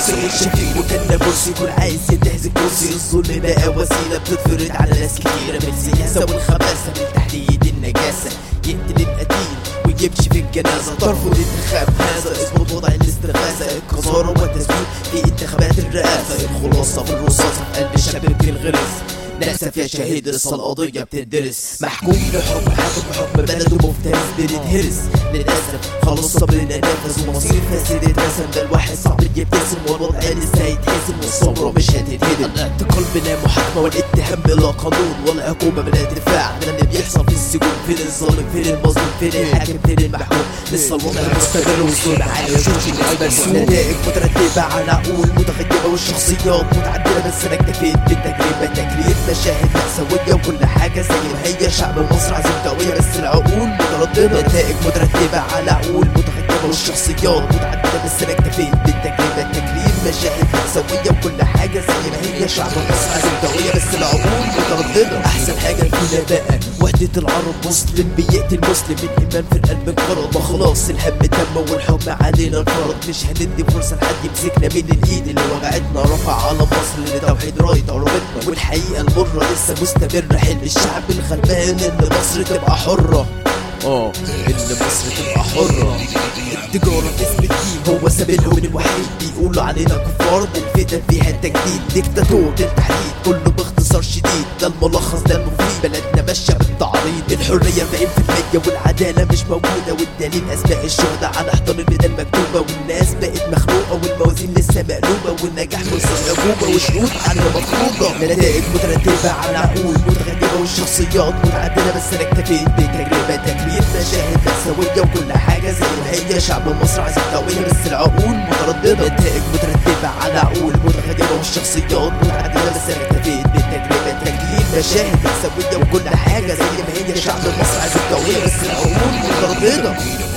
ناصر الشفيق وكان نابلسي كل عايز ينتهز الكرسي الظلم بقى وسيلة بتتفرض على ناس كتيرة من السياسة والخباثة من تحديد النجاسة يقتل القتيل ويمشي في الجنازة ترفض انتخاب هذا اسمه وضع الاستغاثة القذارة والتسويق في انتخابات الرئاسة الخلاصة في الرصاصة في قلب شاب بتنغرس للأسف يا شهيد لسه القضية بتندرس محكوم لحكم حاكم بحكم بلده مفترس بنتهرس للأسف خلاص صبرنا نفذ ومصير فاسد اترسم ده الواحد صعب يبتسم والوضع لسه هيتحسم والصبر مش هتتهدم الاعتقال بلا محاكمة والاتهام بلا قانون والعقوبة بلا دفاع عن اللي بيحصل في السجون فين الظالم فين المظلوم فين الحاكم فين المحكوم لسه الوضع مستمر والظلم عالي وشوش مرسوم نتائج مترتبة على عقول متغيرة والشخصيات متعددة بس انا اكتفيت بالتجربة تكرير مشاهد مأساوية وكل حاجة زي ما هي شعب مصر عزيز قوية بس العقول مترددة نتائج مترتبة على عقول متغيرة والشخصيات متعددة بس انا اكتفيت بالتجربة تكرير مشاهد مأساوية وكل حاجة زي ما هي شعب مصر عزيز قوية بس العقول مترددة أحسن حاجة فينا بقى وحدة العرب مسلم بيقتل مسلم الإيمان في القلب انقرض ما خلاص الهم تم والحكم علينا انفرض مش هندي فرصة لحد يمسكنا من الإيد اللي وجعتنا رفع علم مصر لتوحيد راية عروبتنا والحقيقة المرة لسه مستمرة حلم الشعب الغلبان إن مصر تبقى حرة اه إن مصر تبقى حرة التجارة باسم الدين هو سبيلهم الوحيد بيقولوا علينا كفار ده الفتن فيها التجديد ديكتاتور التحديد كله باختصار شديد ده الملخص ده المفيد بلدنا ماشية بالتعريض الحرية 40% والعدالة مش موجودة والدليل أسماء الشهداء على حيطان الميدان مكتوبة والناس بقت مخنوقة والموازين لسه مقلوبة والنجاح مرسل عقوبة وشهود على مفروضة نتائج مترتبة على عقول متغيرة والشخصيات متعددة بس أنا اكتفيت بتجربة تكرير مشاهد مأساوية وكل حاجة زي ما هي شعب مصر عايز قوية بس العقول مترددة نتائج مترتبة على عقول متغيرة والشخصيات متعددة بس أنا اكتفيت بتجربة تكرير مشاهد مأساوية وكل حاجة زي ما هي شعب مصر عايز قوية بس العقول مترددة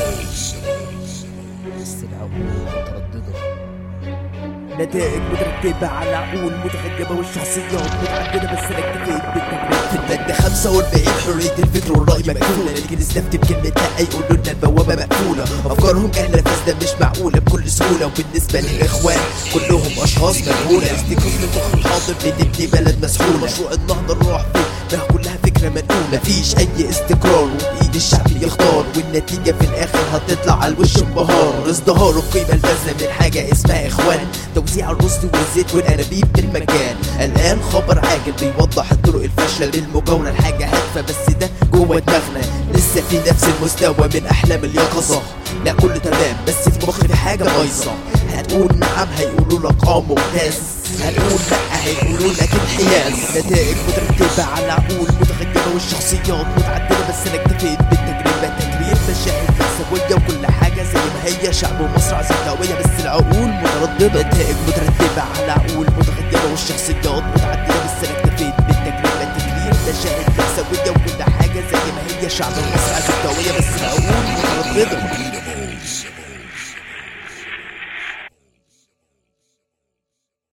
بس العقول مترددة نتائج مترتبة على عقول متغيبة والشخصيات متعددة بس انا اكتفيت بالتجربة في المادة 45 حرية الفكر والرأي مكفولة لكن استفتي بكلمة لا يقولوا لنا البوابة مقفولة أفكارهم جهلة فاسدة مش معقولة بكل سهولة وبالنسبة للإخوان كلهم أشخاص مجهولة استيقاظ للمخ الحاضر بنبني بلد مسحولة مشروع النهضة نروح فيه ده كلها فكرة منقولة مفيش أي استقرار وبإيد الشعب يختار والنتيجة في الآخر هتطلع على الوش انبهار ازدهار القيمة البازلة من حاجة اسمها إخوان توزيع الرز والزيت والأنابيب بالمجان الآن خبر عاجل بيوضح الطرق الفاشلة للمجاورة الحاجة هادفة بس ده جوه دماغنا لسه في نفس المستوى من أحلام اليقظة لا كله تمام بس في مخي في حاجة بايظة هتقول نعم هيقولوا لك اه ممتاز هتقول لا هيقولوا لك انحياز نتائج مترتبة على عقول متغيرة والشخصيات متعددة بس انا اكتفيت بالتجربة تكرير مشاهد مأساوية وكل حاجة زي ما هي شعب مصر عزيز قوية بس العقول مترددة نتائج مترتبة على عقول متغيرة والشخصيات متعددة بس انا اكتفيت بالتجربة تكرير مشاهد مأساوية وكل حاجة زي ما هي شعب مصر عزيز قوية بس العقول مترددة